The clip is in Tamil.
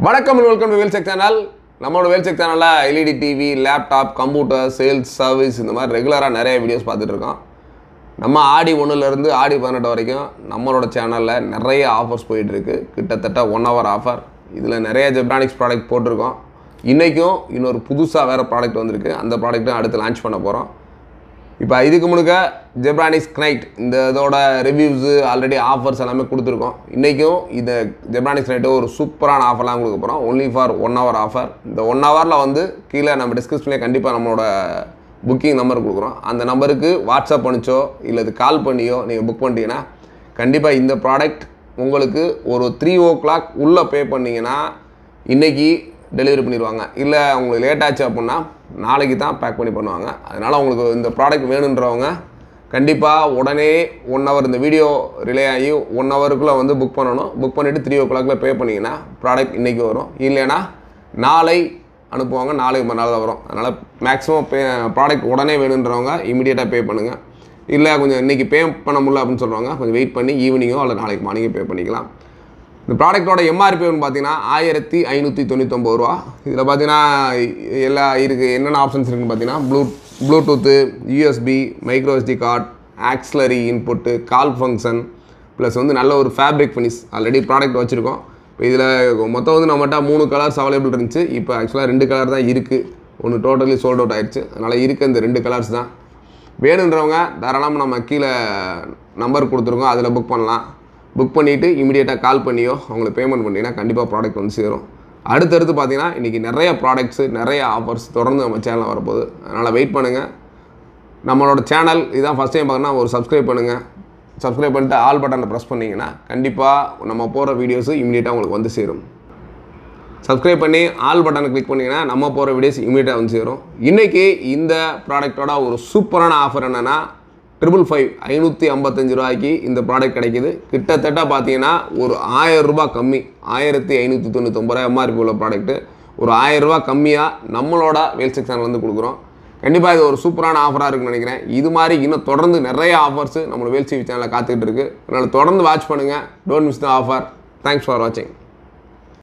வணக்கம் வெல்கம் டு வேல்செக் சேனல் நம்மளோட வேல்செக் சேனலில் LED TV laptop computer sales service இந்த மாதிரி ரெகுலராக நிறைய வீடியோஸ் பார்த்துட்டு இருக்கோம் நம்ம ஆடி ஒன்றுலேருந்து ஆடி பதினெட்டு வரைக்கும் நம்மளோட சேனலில் நிறைய ஆஃபர்ஸ் போயிட்டுருக்கு கிட்டத்தட்ட ஒன் ஹவர் ஆஃபர் இதில் நிறைய ஜெப்ரானிக்ஸ் ப்ராடக்ட் போட்டிருக்கோம் இன்றைக்கும் இன்னொரு புதுசாக வேறு ப்ராடக்ட் வந்திருக்கு அந்த ப்ராடக்ட்டும் அடுத்து லான்ச் பண்ண போகிறோம் இப்போ இதுக்கு முழுக்க ஜெப்ரானிக்ஸ் நைட் இந்த இதோட ரிவ்யூஸு ஆல்ரெடி ஆஃபர்ஸ் எல்லாமே கொடுத்துருக்கோம் இன்றைக்கும் இந்த ஜெப்ரானிக்ஸ் நைட்டு ஒரு சூப்பரான ஆஃபர்லாம் கொடுக்க போகிறோம் only for one hour offer இந்த ஒன் ஹவரில் வந்து கீழே நம்ம டிஸ்கிரிப்ஷன்லேயே கண்டிப்பாக நம்மளோட புக்கிங் நம்பர் கொடுக்குறோம் அந்த நம்பருக்கு வாட்ஸ்அப் பண்ணிச்சோ இல்லை இது கால் பண்ணியோ நீங்கள் புக் பண்ணிட்டீங்கன்னா கண்டிப்பாக இந்த ப்ராடக்ட் உங்களுக்கு ஒரு த்ரீ ஓ கிளாக் உள்ளே பே பண்ணிங்கன்னா இன்றைக்கி டெலிவரி பண்ணிடுவாங்க இல்லை உங்களுக்கு லேட் ஆச்சு அப்படின்னா நாளைக்கு தான் பேக் பண்ணி பண்ணுவாங்க அதனால் உங்களுக்கு இந்த ப்ராடக்ட் வேணுன்றவங்க கண்டிப்பாக உடனே ஒன் ஹவர் இந்த வீடியோ ரிலே ஆகி ஒன் ஹவருக்குள்ளே வந்து புக் பண்ணணும் புக் பண்ணிவிட்டு த்ரீ ஓ கிளாக்ல பே பண்ணிங்கன்னா ப்ராடக்ட் இன்றைக்கி வரும் இல்லைன்னா நாளை அனுப்புவாங்க நாளைக்கு மறுநாள் தான் வரும் அதனால் மேக்ஸிமம் பே ப்ராடக்ட் உடனே வேணுன்றவங்க இமீடியட்டாக பே பண்ணுங்கள் இல்லை கொஞ்சம் இன்றைக்கி பே பண்ண முடியல அப்படின்னு சொல்லுவாங்க கொஞ்சம் வெயிட் பண்ணி ஈவினிங்கோ இல்லை நாளைக்கு மார்னிங்கோ பே பண்ணிக்கலாம் இந்த ப்ராடக்ட்டோட எம்ஆர்பி வந்து பார்த்தீங்கன்னா ஆயிரத்தி ஐநூற்றி தொண்ணூத்தொம்பது ரூபா இதில் பார்த்தீங்கன்னா எல்லா இருக்குது என்னென்ன ஆப்ஷன்ஸ் இருக்குன்னு பார்த்தீங்கன்னா blue bluetooth USB micro SD card auxiliary input call function plus வந்து நல்ல ஒரு ஃபேப்ரிக் ஃபினிஷ் ஆல்ரெடி ப்ராடக்ட் வச்சுருக்கோம் இப்போ இதில் மொத்தம் வந்து நம்மகிட்ட மூணு கலர்ஸ் அவைலபிள் இருந்துச்சு இப்போ ஆக்சுவலாக ரெண்டு கலர் தான் இருக்குது ஒன்று டோட்டலி சோல்ட் அவுட் ஆயிடுச்சு அதனால் இருக்க இந்த ரெண்டு கலர்ஸ் தான் வேணுன்றவங்க தாராளமாக நம்ம கீழே நம்பர் கொடுத்துருக்கோம் அதில் புக் பண்ணலாம் புக் பண்ணிவிட்டு இமீடியட்டாக கால் பண்ணியோ அவங்களுக்கு பேமெண்ட் பண்ணிங்கன்னா கண்டிப்பாக ப்ராடக்ட் வந்து சேரும் அடுத்தடுத்து பார்த்தீங்கன்னா இன்றைக்கி நிறைய ப்ராடக்ட்ஸு நிறைய ஆஃபர்ஸ் தொடர்ந்து நம்ம சேனலில் வரப்போகுது அதனால் வெயிட் பண்ணுங்கள் நம்மளோட சேனல் இதான் ஃபஸ்ட் டைம் பார்க்கணுன்னா ஒரு சப்ஸ்கிரைப் பண்ணுங்கள் சப்ஸ்கிரைப் பண்ணிட்டு ஆல் பட்டனை ப்ரெஸ் பண்ணிங்கன்னா கண்டிப்பாக நம்ம போகிற வீடியோஸு இமீடியட்டாக உங்களுக்கு வந்து சேரும் சப்ஸ்கிரைப் பண்ணி ஆல் பட்டனை கிளிக் பண்ணிங்கன்னா நம்ம போகிற வீடியோஸ் இமீடியட்டாக வந்து சேரும் இன்றைக்கி இந்த ப்ராடக்ட்டோட ஒரு சூப்பரான ஆஃபர் என்னென்னா ட்ரிபிள் ஃபைவ் ஐநூற்றி ஐம்பத்தஞ்சு ரூபாய்க்கு இந்த ப்ராடக்ட் கிடைக்கிது கிட்டத்தட்ட பார்த்தீங்கன்னா ஒரு ஆயிரம் ரூபாய் கம்மி ஆயிரத்தி ஐநூற்றி தொண்ணூத்தொம்பது ரூபாய் எம்ஆர்பி உள்ள ப்ராடக்ட்டு ஒரு ஆயிரம் ரூபாய் கம்மியாக நம்மளோட வேல் செக்ஷனில் வந்து கொடுக்குறோம் கண்டிப்பாக இது ஒரு சூப்பரான ஆஃபராக இருக்குன்னு நினைக்கிறேன் இது மாதிரி இன்னும் தொடர்ந்து நிறைய ஆஃபர்ஸ் நம்மளோட வேல் சிவி சேனலில் காத்துக்கிட்டு இருக்கு அதனால் தொடர்ந்து வாட்ச் பண்ணுங்கள் don't miss the offer thanks for வாட்சிங்